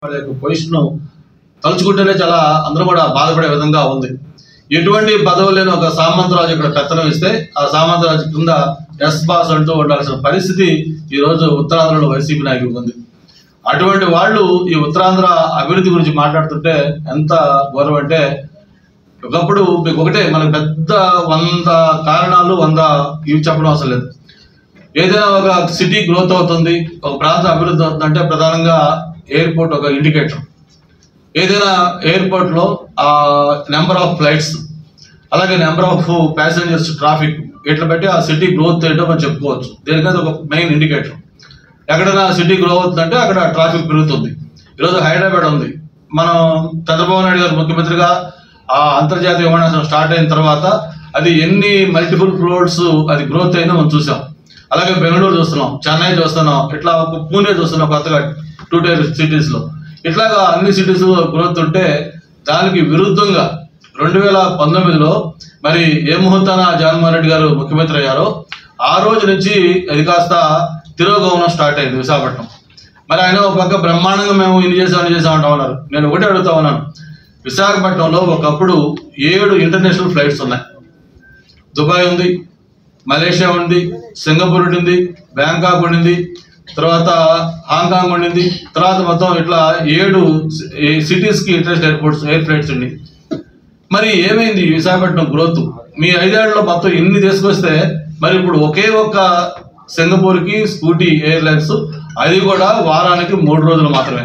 వాళ్ళ యొక్క పొజిషన్ తలుచుకుంటేనే చాలా అందరూ కూడా బాధపడే విధంగా ఉంది ఎటువంటి పదవి లేని ఒక సామంతరాజు ఇక్కడ పెత్తనం ఇస్తే ఆ సామంతరాజు కింద ఎస్ బాస్ అంటూ ఉండాల్సిన పరిస్థితి ఈ రోజు ఉత్తరాంధ్రలో వైసీపీ నాయకులకు ఉంది అటువంటి వాళ్ళు ఈ ఉత్తరాంధ్ర అభివృద్ధి గురించి మాట్లాడుతుంటే ఎంత గౌరవం అంటే ఒకప్పుడు మీకు ఒకటే మనకు పెద్ద వంద కారణాలు వంద ఇవి చెప్పడం అవసరం లేదు ఏదైనా ఒక సిటీ గ్రోత్ అవుతుంది ఒక ప్రాంతం అభివృద్ధి అవుతుందంటే ప్రధానంగా ఎయిర్పోర్ట్ ఒక ఇండికేటర్ ఏదైనా ఎయిర్పోర్ట్ లో ఆ నెంబర్ ఆఫ్ ఫ్లైట్స్ అలాగే నెంబర్ ఆఫ్ ప్యాసింజర్స్ ట్రాఫిక్ ఇట్లా బట్టి ఆ సిటీ గ్రోత్ ఏంటో మనం చెప్పుకోవచ్చు దీనికైతే ఒక మెయిన్ ఇండికేటర్ ఎక్కడైనా సిటీ గ్రో అవుతుందంటే అక్కడ ట్రాఫిక్ పెరుగుతుంది ఈరోజు హైదరాబాద్ ఉంది మనం చంద్రబాబు నాయుడు గారు ముఖ్యమంత్రిగా ఆ అంతర్జాతీయ విమానాశ్రయం స్టార్ట్ అయిన తర్వాత అది ఎన్ని మల్టిపుల్ ఫ్లోర్స్ అది గ్రోత్ అయిందో మనం చూసాం అలాగే బెంగళూరు చూస్తున్నాం చెన్నై చూస్తున్నాం ఇట్లా ఒక పూణే చూస్తున్నాం కొత్తగా టూ టైర్ సిటీస్ లో ఇట్లాగా అన్ని సిటీస్ గ్రోత్ ఉంటే దానికి విరుద్ధంగా రెండు వేల పంతొమ్మిదిలో మరి ఏ ముహూర్తాన జగన్మోహన్ రెడ్డి గారు ముఖ్యమంత్రి అయ్యారో ఆ రోజు నుంచి అది కాస్త తిరోగమనం స్టార్ట్ అయింది విశాఖపట్నం మరి ఆయన ఒక పక్క బ్రహ్మాండంగా మేము ఇన్ని చేసాం ఇన్ని చేసాం అంటా ఉన్నారు నేను ఒకటే అడుగుతా ఉన్నాను విశాఖపట్నంలో ఒకప్పుడు ఏడు ఇంటర్నేషనల్ ఫ్లైట్స్ ఉన్నాయి దుబాయ్ ఉంది మలేషియా ఉంది సింగపూర్ ఉండింది బ్యాంకాక్ ఉండింది తర్వాత హాంకాంగ్ ఉండింది తర్వాత మొత్తం ఇట్లా ఏడు సిటీస్ కి ఇంటర్నేషనల్ ఎయిర్పోర్ట్స్ ఎయిర్ ఫ్లైట్స్ ఉన్నాయి మరి ఏమైంది ఈ విశాఖపట్నం గ్రోత్ మీ ఐదేళ్లలో మొత్తం ఎన్ని తీసుకొస్తే మరి ఇప్పుడు ఒకే ఒక్క సింగపూర్ కి స్కూటీ ఎయిర్లైన్స్ అది కూడా వారానికి మూడు రోజులు మాత్రమే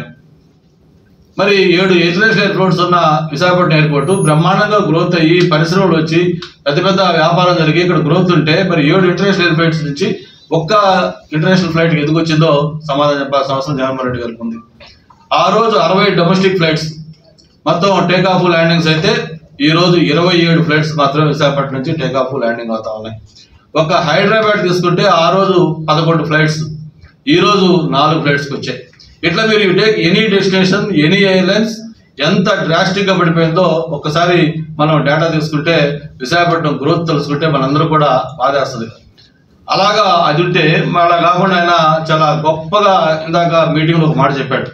మరి ఏడు ఇంటర్నేషనల్ ఎయిర్పోర్ట్స్ ఉన్న విశాఖపట్నం ఎయిర్పోర్ట్ బ్రహ్మాండంగా గ్రోత్ అయ్యి పరిశ్రమలు వచ్చి పెద్ద పెద్ద వ్యాపారం జరిగి ఇక్కడ గ్రోత్ ఉంటే మరి ఏడు ఇంటర్నేషనల్ ఎయిర్పోర్ట్స్ నుంచి ఒక్క ఇంటర్నేషనల్ ఫ్లైట్ ఎందుకు వచ్చిందో సమాధానం చెప్పాల్సిన అవసరం జగన్మోహన్ రెడ్డి గారికి ఉంది ఆ రోజు అరవై డొమెస్టిక్ ఫ్లైట్స్ మొత్తం టేక్ ఆఫ్ ల్యాండింగ్స్ అయితే ఈ రోజు ఇరవై ఏడు ఫ్లైట్స్ మాత్రమే విశాఖపట్నం నుంచి టేక్ ఆఫ్ ల్యాండింగ్ అవుతా ఉన్నాయి ఒక హైదరాబాద్ తీసుకుంటే ఆ రోజు పదకొండు ఫ్లైట్స్ ఈ రోజు నాలుగు ఫ్లైట్స్కి వచ్చాయి ఇట్లా మీరు take any destination any airlines ఎంత డ్రాస్టిక్ గా పడిపోయిందో ఒక్కసారి మనం డేటా తీసుకుంటే విశాఖపట్నం గ్రోత్ తెలుసుకుంటే మనందరూ కూడా బాధేస్తుంది అలాగా అది ఉంటే అలా కాకుండా ఆయన చాలా గొప్పగా ఇందాక మీటింగ్లో ఒక మాట చెప్పాడు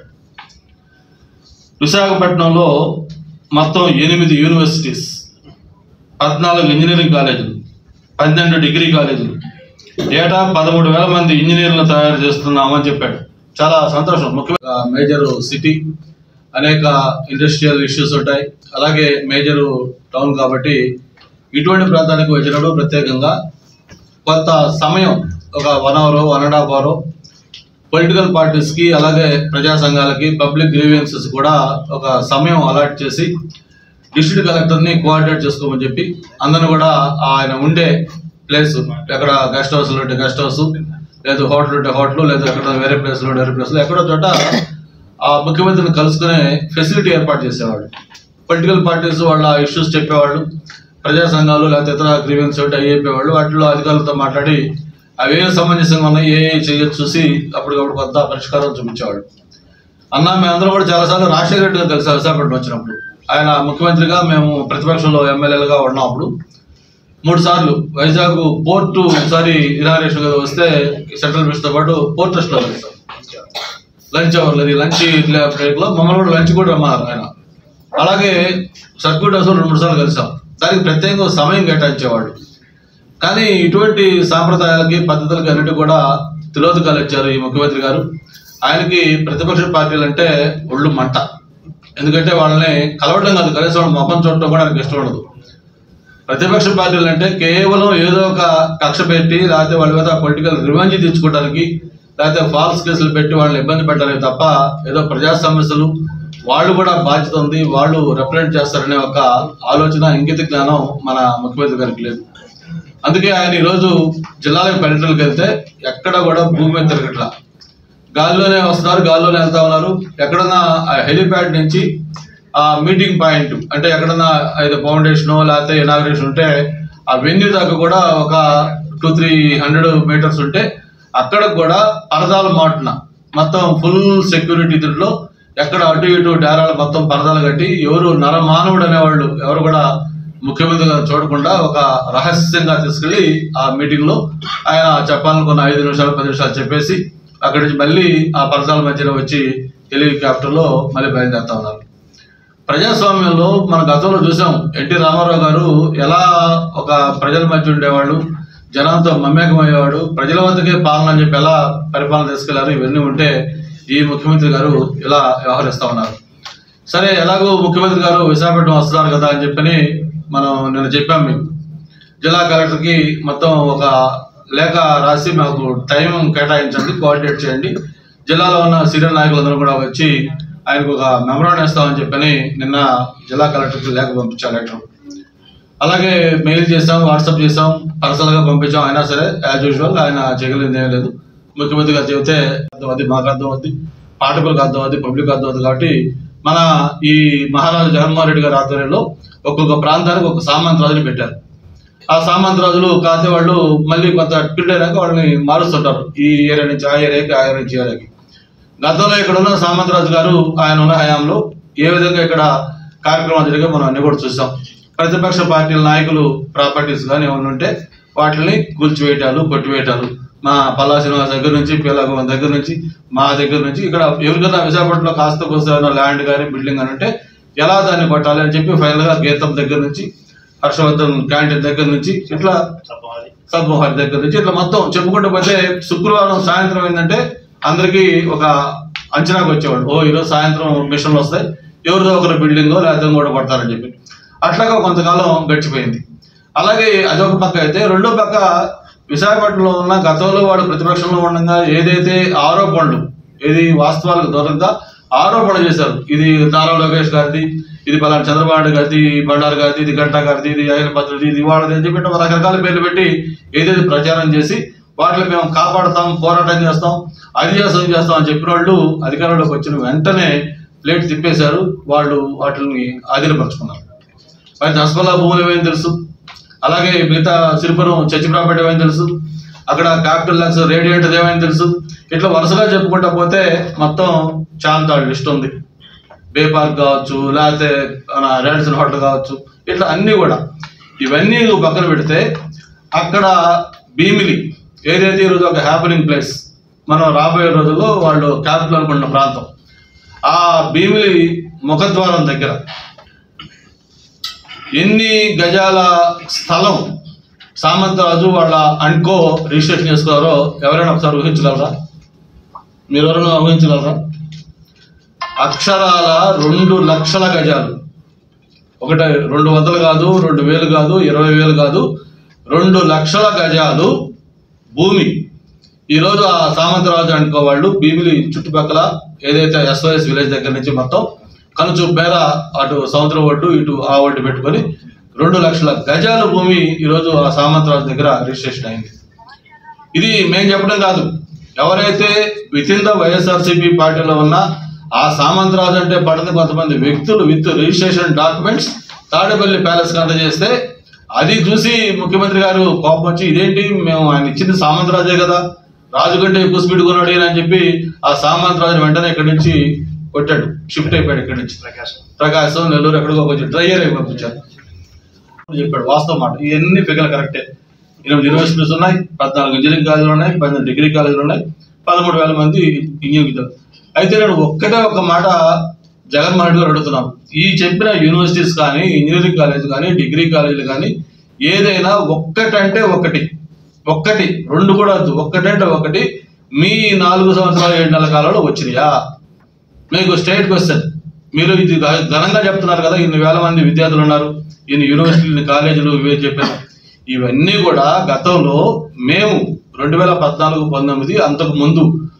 విశాఖపట్నంలో మొత్తం ఎనిమిది యూనివర్సిటీస్ పద్నాలుగు ఇంజనీరింగ్ కాలేజీలు పన్నెండు డిగ్రీ కాలేజీలు ఏటా పదమూడు వేల మంది ఇంజనీర్లను తయారు చేస్తున్నామని చెప్పాడు చాలా సంతోషం ముఖ్యంగా మేజర్ సిటీ అనేక ఇండస్ట్రియల్ ఇష్యూస్ ఉంటాయి అలాగే మేజర్ టౌన్ కాబట్టి ఇటువంటి ప్రాంతానికి వచ్చినప్పుడు ప్రత్యేకంగా కొంత సమయం ఒక one hour one and half hour political parties కి అలాగే ప్రజా సంఘాలకి పబ్లిక్ గ్రీవియన్సెస్ కూడా ఒక సమయం అలాట్ చేసి డిస్ట్రిక్ట్ కలెక్టర్ ని కోఆర్డినేట్ చేసుకోమని చెప్పి అందరిని కూడా ఆయన ఉండే ప్లేస్ ఎక్కడ గెస్ట్ హౌస్ ఉంటే గెస్ట్ హౌస్ లేదు హోటల్ ఉంటే హోటల్ లేదా ఎక్కడ వేరే ప్లేస్ లో వేరే ప్లేస్ లో ఎక్కడో చోట ఆ ముఖ్యమంత్రిని కలుసుకునే ఫెసిలిటీ ఏర్పాటు చేసేవాళ్ళు పొలిటికల్ పార్టీస్ వాళ్ళ ఇష్యూస్ చెప్పేవాళ్ళు ప్రజా సంఘాలు లేకపోతే ఇతర గ్రీవెన్స్ ఉంటే అవి చెప్పేవాళ్ళు వాటిలో అధికారులతో మాట్లాడి అవి ఏ సమంజసంగా ఉన్నాయి ఏ ఏ చేయొచ్చు చూసి అప్పటికప్పుడు కొత్త పరిష్కారం చూపించేవాళ్ళు అన్న మేమందరం కూడా చాలాసార్లు రాజశేఖర రెడ్డి గారు కలిసి విశాఖపట్నం వచ్చినప్పుడు ఆయన ముఖ్యమంత్రిగా మేము ప్రతిపక్షంలో ఎమ్మెల్యేలుగా ఉన్నప్పుడు మూడు సార్లు వైజాగ్ పోర్టు ఒకసారి ఇనాగ్రేషన్ కదా వస్తే సెంట్రల్ మినిస్టర్ తో పాటు పోర్ట్ ట్రస్ట్ లో కలిసాం లంచ్ అవర్ అది లంచ్ బ్రేక్ లో మమ్మల్ని కూడా లంచ్ కూడా రమ్మన్నారు ఆయన అలాగే సర్క్యూట్ హౌస్ రెండు మూడు సార్లు కలిసాం దానికి ప్రత్యేకంగా సమయం కేటాయించేవాళ్ళు కానీ ఇటువంటి సాంప్రదాయాలకి పద్ధతులకి అన్నిటి కూడా తిలోదకాలు ఇచ్చారు ఈ ముఖ్యమంత్రి గారు ఆయనకి ప్రతిపక్ష పార్టీలు అంటే ఒళ్ళు మంట ఎందుకంటే వాళ్ళని కలవడం కాదు కనీసం వాళ్ళ ముఖం చూడటం కూడా ఆయనకి ఇష్టం ఉండదు ప్రతిపక్ష పార్టీలు అంటే కేవలం ఏదో ఒక కక్ష పెట్టి లేకపోతే వాళ్ళ మీద పొలిటికల్ రివెంజ్ తీర్చుకోవడానికి లేకపోతే ఫాల్స్ కేసులు పెట్టి వాళ్ళని ఇబ్బంది పెట్టడానికి తప్ప ఏదో ప్రజా సమస్యలు వాళ్ళు కూడా బాధ్యత ఉంది వాళ్ళు రిప్రజెంట్ చేస్తారనే ఒక ఆలోచన ఇంగిత జ్ఞానం మన ముఖ్యమంత్రి గారికి లేదు అందుకే ఆయన ఈరోజు జిల్లాలకు పర్యటనకు వెళ్తే ఎక్కడ కూడా భూమి మీద తిరగట్లా గాల్లోనే వస్తున్నారు గాల్లోనే వెళ్తా ఉన్నారు ఎక్కడన్నా హెలిప్యాడ్ నుంచి ఆ మీటింగ్ పాయింట్ అంటే ఎక్కడన్నా ఏదో ఫౌండేషన్ లేకపోతే ఇనాగ్రేషన్ ఉంటే ఆ వెన్యూ దాకా కూడా ఒక టూ త్రీ హండ్రెడ్ మీటర్స్ ఉంటే అక్కడ కూడా పరదాలు మాటున మొత్తం ఫుల్ సెక్యూరిటీ దీంట్లో ఎక్కడ అటు ఇటు డేరాలు మొత్తం పరదాలు కట్టి ఎవరు నరమానవుడు అనేవాళ్ళు ఎవరు కూడా ముఖ్యమంత్రి గారు చూడకుండా ఒక రహస్యంగా తీసుకెళ్లి ఆ మీటింగ్ లో ఆయన చెప్పాలనుకున్న ఐదు నిమిషాలు పది నిమిషాలు చెప్పేసి అక్కడి నుంచి మళ్ళీ ఆ పరదాల మధ్యలో వచ్చి హెలికాప్టర్లో మళ్ళీ బయలుదేరుతా ఉన్నారు ప్రజాస్వామ్యంలో మన గతంలో చూసాం ఎన్టీ రామారావు గారు ఎలా ఒక ప్రజల మధ్య ఉండేవాళ్ళు జనంతో మమేకమయ్యేవాడు ప్రజల వద్దకే పాలన అని చెప్పి ఎలా పరిపాలన తీసుకెళ్లారు ఇవన్నీ ఉంటే ఈ ముఖ్యమంత్రి గారు ఇలా వ్యవహరిస్తా ఉన్నారు సరే ఎలాగో ముఖ్యమంత్రి గారు విశాఖపట్నం వస్తున్నారు కదా అని చెప్పని మనం నిన్న చెప్పాం మీకు జిల్లా కలెక్టర్కి మొత్తం ఒక లేఖ రాసి మాకు టైం కేటాయించండి కోఆర్డినేట్ చేయండి జిల్లాలో ఉన్న సీనియర్ నాయకులందరూ కూడా వచ్చి ఆయనకు ఒక మెమరాండం ఇస్తామని చెప్పని నిన్న జిల్లా కలెక్టర్కి లేఖ పంపించారు లెటర్ అలాగే మెయిల్ చేసాం వాట్సాప్ చేసాం పర్సనల్గా పంపించాం అయినా సరే యాజ్ యూజువల్ ఆయన చేయగలిగింది ఏం లేదు ముఖ్యమంత్రి గారు చెబితే అర్థం అవుద్ది మాకు అర్థం అవుద్ది పాఠకులకు అర్థం అవుద్ది పబ్లిక్ అర్థం అవుద్ది కాబట్టి మన ఈ మహారాజు జగన్మోహన్ రెడ్డి గారి ఆధ్వర్యంలో ఒక్కొక్క ప్రాంతానికి ఒక సామంత రాజుని పెట్టారు ఆ సామంత రాజులు కాతే వాళ్ళు మళ్ళీ కొంత పీరియడ్ అయినాక వాళ్ళని మారుస్తుంటారు ఈ ఏరియా నుంచి ఆ ఏరియాకి ఆ ఏరియా నుంచి ఈ ఏరియాకి గతంలో ఇక్కడ ఉన్న సామంతరాజు గారు ఆయన ఉన్న హయాంలో ఏ విధంగా ఇక్కడ కార్యక్రమాలు జరిగే మనం అన్ని కూడా చూసాం ప్రతిపక్ష పార్టీల నాయకులు ప్రాపర్టీస్ కానీ ఏమైనా ఉంటే వాటిని కూల్చివేయటాలు కొట్టివేయటాలు మా పల్లా శ్రీనివాస్ దగ్గర నుంచి పీలాగోవన్ దగ్గర నుంచి మా దగ్గర నుంచి ఇక్కడ ఎవరికైనా విశాఖపట్నంలో కాస్త కోస్త ల్యాండ్ కానీ బిల్డింగ్ అని ఉంటే ఎలా దాన్ని కొట్టాలి అని చెప్పి ఫైనల్ గా గీతం దగ్గర నుంచి హర్షవర్ధన్ క్యాంటీన్ దగ్గర నుంచి ఇట్లా సద్మోహన్ దగ్గర నుంచి ఇట్లా మొత్తం చెప్పుకుంటూ పోతే శుక్రవారం సాయంత్రం ఏంటంటే అందరికీ ఒక అంచనాకు వచ్చేవాడు ఓ ఈరోజు సాయంత్రం మిషన్లు వస్తాయి ఎవరిదో ఒకరు బిల్డింగ్ లేకపోతే కూడా కొడతారని చెప్పి అట్లాగా కొంతకాలం గడిచిపోయింది అలాగే అదొక పక్క అయితే రెండో పక్క విశాఖపట్నంలో ఉన్న గతంలో వాడు ప్రతిపక్షంలో ఉండగా ఏదైతే ఆరోపణలు ఏది వాస్తవాలకు దూరంగా ఆరోపణలు చేశారు ఇది నారా లోకేష్ గారిది ఇది పలానా చంద్రబాబు నాయుడు గారిది బండారు గారిది ఇది గంటా గారిది ఇది ఆయన భద్రుడి ఇది వాళ్ళది అని చెప్పి ఇట్లా రకరకాల పేర్లు పెట్టి ఏదైతే ప్రచారం చేసి వాటిని మేము కాపాడతాం పోరాటం చేస్తాం అది చేస్తాం ఇది చేస్తాం అని చెప్పిన వాళ్ళు అధికారంలోకి వచ్చిన వెంటనే ప్లేట్ తిప్పేశారు వాళ్ళు వాటిని ఆధీనపరుచుకున్నారు మరి దసపల్లా భూములు ఏమైంది తెలుసు అలాగే మిగతా సిరిపురం చర్చి ప్రాపర్టీ ఏమైంది తెలుసు అక్కడ క్యాపిటల్ ల్యాక్స్ రేడియంట్ ఏమైంది తెలుసు ఇట్లా వరుసగా చెప్పుకుంటా పోతే మొత్తం చాలా లిస్ట్ ఉంది బే పార్క్ కావచ్చు లేకపోతే మన రేడిసన్ హోటల్ కావచ్చు ఇట్లా అన్నీ కూడా ఇవన్నీ నువ్వు పక్కన పెడితే అక్కడ భీమిలి ఏదైతే ఈరోజు ఒక హ్యాపనింగ్ ప్లేస్ మనం రాబోయే రోజుల్లో వాళ్ళు క్యాపిటల్ అనుకున్న ప్రాంతం ఆ భీమిలి ముఖద్వారం దగ్గర ఎన్ని గజాల స్థలం సామంతరాజు వాళ్ళ అన్కో రిజిస్ట్రేషన్ చేసుకున్నారో ఎవరైనా ఒకసారి ఊహించగలరా మీరు ఎవరైనా ఊహించగలరా అక్షరాల రెండు లక్షల గజాలు ఒకటి రెండు వందలు కాదు రెండు వేలు కాదు ఇరవై వేలు కాదు రెండు లక్షల గజాలు భూమి ఈరోజు ఆ సామంతరాజు అనుకో వాళ్ళు భీమిలి చుట్టుపక్కల ఏదైతే ఎస్ఓఎస్ విలేజ్ దగ్గర నుంచి మొత్తం కనుచూపు మేర అటు సముద్రం ఒడ్డు ఇటు ఆ ఒడ్డు పెట్టుకొని రెండు లక్షల గజాల భూమి ఈరోజు ఆ సామంతరాజు దగ్గర రిజిస్ట్రేషన్ అయింది ఇది మేము చెప్పడం కాదు ఎవరైతే విత్ ఇన్ ద వైఎస్ఆర్సీపీ పార్టీలో ఉన్న ఆ సామంతరాజు అంటే పడని కొంతమంది వ్యక్తులు with registration documents Tadepalli palace అందజేస్తే అది చూసి ముఖ్యమంత్రి గారు కోపం వచ్చి ఇదేంటి మేము ఆయన ఇచ్చింది సామంతరాజే కదా రాజు కంటే ఎక్కువ స్పీడ్ కొన్నాడు ఈయన అని చెప్పి ఆ సామంతరాజు వెంటనే ఇక్కడి నుంచి కొట్టాడు షిఫ్ట్ అయిపోయాడు ఇక్కడి నుంచి ప్రకాశం నెల్లూరు ఎక్కడికో కొంచెం డ్రైయర్ అయి పంపించారు చెప్పాడు వాస్తవం మాట ఇవన్నీ ఫిగర్ కరెక్టే ఎనిమిది యూనివర్సిటీస్ ఉన్నాయి పద్నాలుగు ఇంజనీరింగ్ కాలేజీలు ఉన్నాయి పన్నెండు డిగ్రీ కాలేజీలు ఉన్నాయి పదమూడు వేల మంది ఇంజనీరింగ్ విద్యార్థులు అయితే నేను ఒక్కటే ఒక మాట జగన్మోహన్ రెడ్డి గారు అడుగుతున్నాను ఈ చెప్పిన యూనివర్సిటీస్ కానీ ఇంజనీరింగ్ కాలేజ్ కానీ డిగ్రీ కాలేజీలు కానీ ఏదైనా ఒక్కటంటే ఒకటి ఒక్కటి రెండు కూడా వద్దు ఒక్కటంటే ఒకటి మీ నాలుగు సంవత్సరాల ఏడు నెలల కాలంలో వచ్చినాయా మీకు స్టేట్ క్వశ్చన్ మీరు ఇది ఘ- ఘనంగా చెప్తున్నారు కదా ఇన్ని వేల మంది విద్యార్థులు ఉన్నారు ఇన్ని యూనివర్సిటీలు ఇన్ని కాలేజీలు ఇవే చెప్పారు ఇవన్నీ కూడా గతంలో మేము రెండు వేల పద్నాలుగు పంతొమ్మిది అంతకు ముందు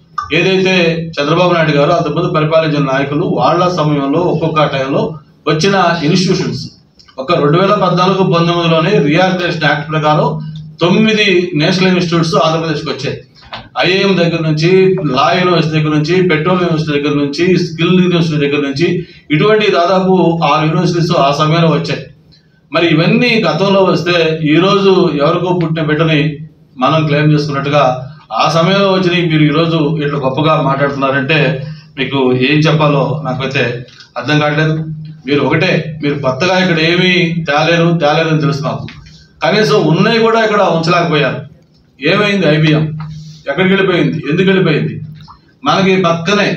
ఏదైతే చంద్రబాబు నాయుడు గారు అంతకుముందు పరిపాలించిన నాయకులు వాళ్ళ సమయంలో ఒక్కొక్క టైంలో వచ్చిన ఇన్స్టిట్యూషన్స్ ఒక రెండు వేల పద్నాలుగు పంతొమ్మిదిలోనే రియాలిటేషన్ యాక్ట్ ప్రకారం తొమ్మిది నేషనల్ ఇన్స్టిట్యూట్స్ ఆంధ్రప్రదేశ్కి వచ్చాయి ఐఏఎం దగ్గర నుంచి లా యూనివర్సిటీ దగ్గర నుంచి పెట్రోల్ యూనివర్సిటీ దగ్గర నుంచి స్కిల్ యూనివర్సిటీ దగ్గర నుంచి ఇటువంటి దాదాపు ఆరు యూనివర్సిటీస్ ఆ సమయంలో వచ్చాయి మరి ఇవన్నీ గతంలో వస్తే ఈ రోజు ఎవరికో పుట్టిన బిడ్డని మనం క్లెయిమ్ చేసుకున్నట్టుగా ఆ సమయంలో వచ్చిన మీరు ఈరోజు ఇట్లా గొప్పగా మాట్లాడుతున్నారంటే మీకు ఏం చెప్పాలో నాకైతే అర్థం కావట్లేదు మీరు ఒకటే మీరు కొత్తగా ఇక్కడ ఏమీ తేలేరు తేలేరు అని తెలుసు నాకు కనీసం ఉన్నాయి కూడా ఇక్కడ ఉంచలేకపోయారు ఏమైంది ఐబిఎం ఎక్కడికి వెళ్ళిపోయింది ఎందుకు వెళ్ళిపోయింది మనకి పక్కనే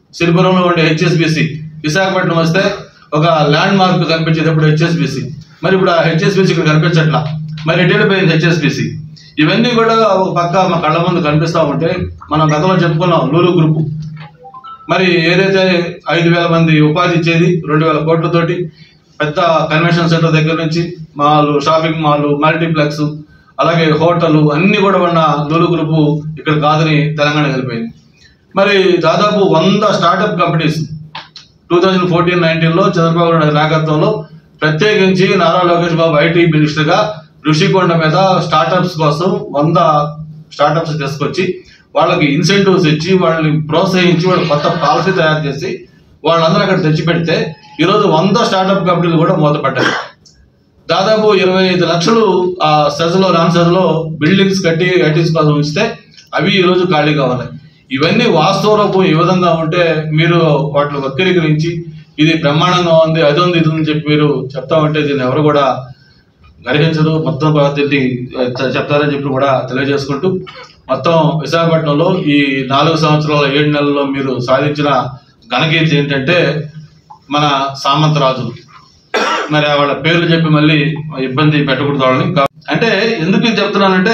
సిరిపురంలో ఉండే హెచ్ఎస్బిసి విశాఖపట్నం వస్తే ఒక ల్యాండ్ మార్క్ కనిపించేటప్పుడు హెచ్ఎస్బిసి మరి ఇప్పుడు ఆ హెచ్ఎస్బిసి ఇక్కడ కనిపించట్లా మరి ఎటు వెళ్ళిపోయింది హెచ్ఎస్బిసి ఇవన్నీ కూడా ఒక పక్క మా కళ్ళ ముందు కనిపిస్తా ఉంటే మనం గతంలో చెప్పుకున్నాం లూలు గ్రూపు మరి ఏదైతే ఐదు వేల మంది ఉపాధి ఇచ్చేది రెండు వేల కోట్లతోటి పెద్ద కన్వెన్షన్ సెంటర్ దగ్గర నుంచి మాల్ షాపింగ్ మాల్ మల్టీప్లెక్స్ అలాగే హోటల్ అన్ని కూడా ఉన్న లూలు గ్రూపు ఇక్కడ కాదని తెలంగాణ వెళ్ళిపోయింది మరి దాదాపు వంద startup companies two thousand fourteen నైన్టీన్లో చంద్రబాబు నాయుడు నాయకత్వంలో ప్రత్యేకించి నారా లోకేష్ బాబు ఐటీ మినిస్టర్గా ఋషికొండ మీద స్టార్టప్స్ కోసం వంద స్టార్టప్స్ తీసుకొచ్చి వాళ్ళకి ఇన్సెంటివ్స్ ఇచ్చి వాళ్ళని ప్రోత్సహించి వాళ్ళు కొత్త పాలసీ తయారు చేసి వాళ్ళందరూ అక్కడ తెచ్చి పెడితే ఈరోజు వంద స్టార్టప్ కంపెనీలు కూడా మూతపడ్డాయి దాదాపు ఇరవై ఐదు లక్షలు ఆ సెజలో రామ్ సెజలో బిల్డింగ్స్ కట్టి ఐటీస్ కోసం ఇస్తే అవి ఈరోజు ఖాళీగా ఉన్నాయి ఇవన్నీ వాస్తవ రూపం ఈ విధంగా ఉంటే మీరు వాటిని వక్రీకరించి ఇది బ్రహ్మాండంగా ఉంది అది ఉంది ఇది ఉంది అని చెప్పి మీరు చెప్తా ఉంటే దీన్ని ఎవరు కూడా గ్రహించరు మొత్తం దీన్ని చెప్తారని చెప్పి కూడా తెలియజేసుకుంటూ మొత్తం విశాఖపట్నంలో ఈ నాలుగు సంవత్సరాల ఏడు నెలల్లో మీరు సాధించిన ఘనకీర్తి ఏంటంటే మన సామంతరాజులు మరి వాళ్ళ పేర్లు చెప్పి మళ్ళీ ఇబ్బంది పెట్టకూడదు వాళ్ళని కా- అంటే ఎందుకు ఇది చెప్తున్నానంటే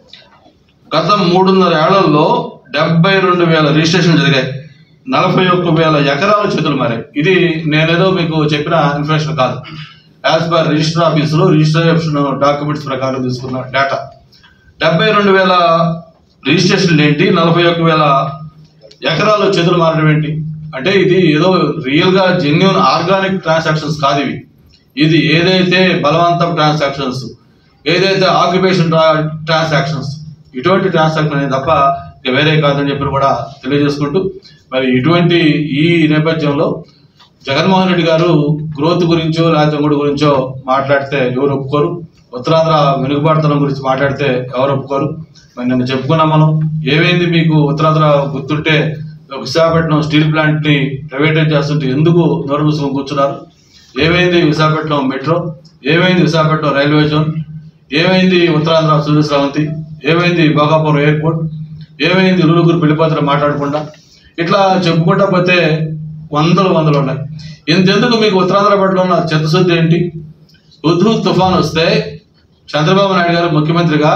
గత మూడున్నర ఏళ్లలో డెబ్బై రెండు వేల రిజిస్ట్రేషన్ జరిగాయి నలభై ఒక్క వేల ఎకరాల చేతులు మారాయి ఇది నేనేదో మీకు చెప్పిన ఇన్ఫర్మేషన్ కాదు యాజ్ పర్ రిజిస్టర్ ఆఫీసులో రిజిస్ట్రేషన్ డాక్యుమెంట్స్ ప్రకారం తీసుకున్న డేటా డెబ్బై రెండు వేల రిజిస్ట్రేషన్లు ఏంటి నలభై ఒక్క వేల ఎకరాలు చేతులు మారడం ఏంటి అంటే ఇది ఏదో రియల్ గా జెన్యున్ ఆర్గానిక్ ట్రాన్సాక్షన్స్ కాదు ఇవి ఇది ఏదైతే బలవంతం ట్రాన్సాక్షన్స్ ఏదైతే ఆక్యుపేషన్ ట్రాన్సాక్షన్స్ ఇటువంటి ట్రాన్సాక్షన్ అనేది తప్ప ఇక వేరే కాదని చెప్పి కూడా తెలియజేసుకుంటూ మరి ఇటువంటి ఈ నేపథ్యంలో జగన్మోహన్ రెడ్డి గారు గ్రోత్ గురించో లేకపోతే ఇంకోటి గురించో మాట్లాడితే ఎవరు ఒప్పుకోరు ఉత్తరాంధ్ర వెనుకబాటుతనం గురించి మాట్లాడితే ఎవరు ఒప్పుకోరు మరి నిన్న చెప్పుకున్నాం మనం ఏమైంది మీకు ఉత్తరాంధ్ర గుర్తుంటే విశాఖపట్నం స్టీల్ ప్లాంట్ ని ప్రైవేటైజ్ చేస్తుంటే ఎందుకు నోరు మూసుకొని కూర్చున్నారు ఏమైంది విశాఖపట్నం మెట్రో ఏమైంది విశాఖపట్నం రైల్వే జోన్ ఏమైంది ఉత్తరాంధ్ర సూర్య స్రవంతి ఏమైంది భోగాపురం ఎయిర్పోర్ట్ ఏమైంది లులుగురు పెళ్లిపాత్ర మాట్లాడకుండా ఇట్లా చెప్పుకుంటా పోతే వందలు వందలు ఉన్నాయి ఇంతెందుకు మీకు ఉత్తరాంధ్ర పట్ల ఉన్న చిత్తశుద్ధి ఏంటి ఉద్ధు తుఫాన్ వస్తే చంద్రబాబు నాయుడు గారు ముఖ్యమంత్రిగా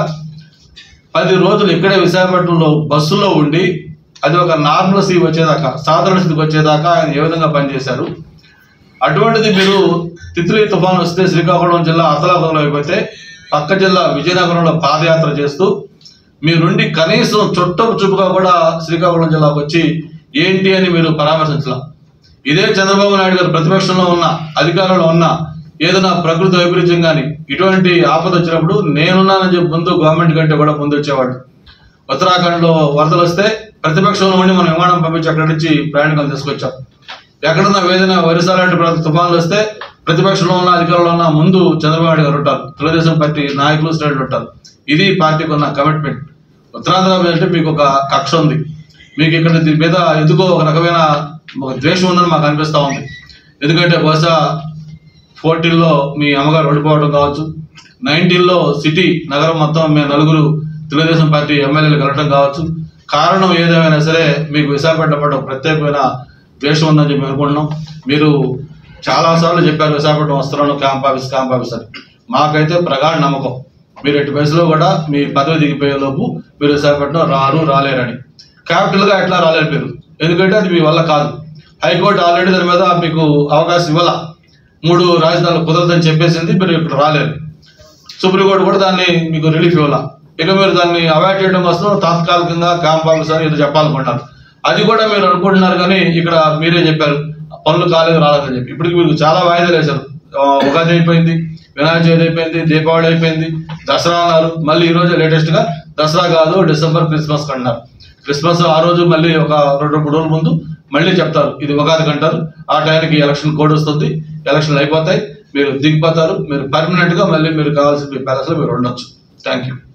పది రోజులు ఇక్కడే విశాఖపట్నంలో బస్సులో ఉండి అది ఒక నార్మల్ స్థితి వచ్చేదాకా సాధారణ స్థితికి వచ్చేదాకా ఆయన ఏ విధంగా పనిచేశారు అటువంటిది మీరు తిత్లీ తుఫాన్ వస్తే శ్రీకాకుళం జిల్లా అతలాకుతలం అయిపోతే పక్క జిల్లా విజయనగరంలో పాదయాత్ర చేస్తూ మీరుండి కనీసం చుట్టపు చూపుగా కూడా శ్రీకాకుళం జిల్లాకు వచ్చి ఏంటి అని మీరు పరామర్శించాల ఇదే చంద్రబాబు నాయుడు గారు ప్రతిపక్షంలో ఉన్న అధికారంలో ఉన్న ఏదైనా ప్రకృతి వైపరీత్యం కానీ ఇటువంటి ఆపద వచ్చినప్పుడు నేనున్నానని చెప్పి ముందు గవర్నమెంట్ కంటే కూడా ముందు వచ్చేవాడు ఉత్తరాఖండ్ లో వరదలు వస్తే ప్రతిపక్షంలో ఉండి మనం విమానం పంపించి అక్కడి నుంచి ప్రయాణికులు తీసుకొచ్చాం ఎక్కడన్నా ఏదైనా వరుస లాంటి ప్ర- తుఫాన్లు వస్తే ప్రతిపక్షంలో ఉన్న అధికారంలో ఉన్న ముందు చంద్రబాబు నాయుడు గారు ఉంటారు తెలుగుదేశం పార్టీ నాయకులు శ్రేణులు ఉంటారు ఇది పార్టీకి ఉన్న కమిట్మెంట్ ఉత్తరాంధ్ర మీద అంటే మీకు ఒక కక్ష ఉంది మీకు ఇక్కడ దీని మీద ఎందుకో ఒక రకమైన ఒక ద్వేషం ఉందని మాకు అనిపిస్తా ఉంది ఎందుకంటే బహుశా ఫోర్టీన్లో మీ అమ్మగారు ఓడిపోవడం కావచ్చు నైన్టీన్లో సిటీ నగరం మొత్తం మేము నలుగురు తెలుగుదేశం పార్టీ ఎమ్మెల్యేలు కలవడం కావచ్చు కారణం ఏదేమైనా సరే మీకు విశాఖపట్నం పట్ల ఒక ప్రత్యేకమైన ద్వేషం ఉందని చెప్పి అనుకుంటున్నాం మీరు చాలాసార్లు చెప్పారు విశాఖపట్నం వస్తున్నాను క్యాంప్ ఆఫీస్ క్యాంప్ ఆఫీస్ అని మాకైతే ప్రగాఢ నమ్మకం మీరు ఎట్టి వయసులో కూడా మీ పదవి దిగిపోయే లోపు మీరు విశాఖపట్నం రారు రాలేరని క్యాపిటల్గా ఎట్లా రాలేరు మీరు ఎందుకంటే అది మీ వల్ల కాదు హైకోర్టు ఆల్రెడీ దాని మీద మీకు అవకాశం ఇవ్వాల మూడు రాజధానులు కుదరదని చెప్పేసింది మీరు ఇక్కడ రాలేరు సుప్రీంకోర్టు కూడా దాన్ని మీకు రిలీఫ్ ఇవ్వాల ఇక మీరు దాన్ని అవాయిడ్ చేయడం కోసం తాత్కాలికంగా క్యాంప్ ఆఫీసర్ ఏదో చెప్పాలనుకుంటారు అది కూడా మీరు అనుకుంటున్నారు కానీ ఇక్కడ మీరే చెప్పారు పనులు కాలేదు రాలేదని చెప్పి ఇప్పటికి మీకు చాలా వాయిదాలు వేశారు ఆ, ఉగాది అయిపోయింది వినాయక చవితి అయిపోయింది దీపావళి అయిపోయింది దసరా అన్నారు మళ్ళీ ఈ రోజు లేటెస్ట్ గా దసరా కాదు డిసెంబర్ క్రిస్మస్ అన్నారు క్రిస్మస్ ఆ రోజు మళ్ళీ ఒక రెండు మూడు రోజుల ముందు మళ్ళీ చెప్తారు ఇది ఉగాదికి అంటారు ఆ టైంకి ఎలక్షన్ కోడ్ వస్తుంది ఎలక్షన్లు అయిపోతాయి మీరు దిగిపోతారు మీరు పర్మనెంట్ గా మళ్ళీ మీరు కావాల్సిన మీ ప్యాలెస్ లో మీరు ఉండొచ్చు థ్యాంక్ యూ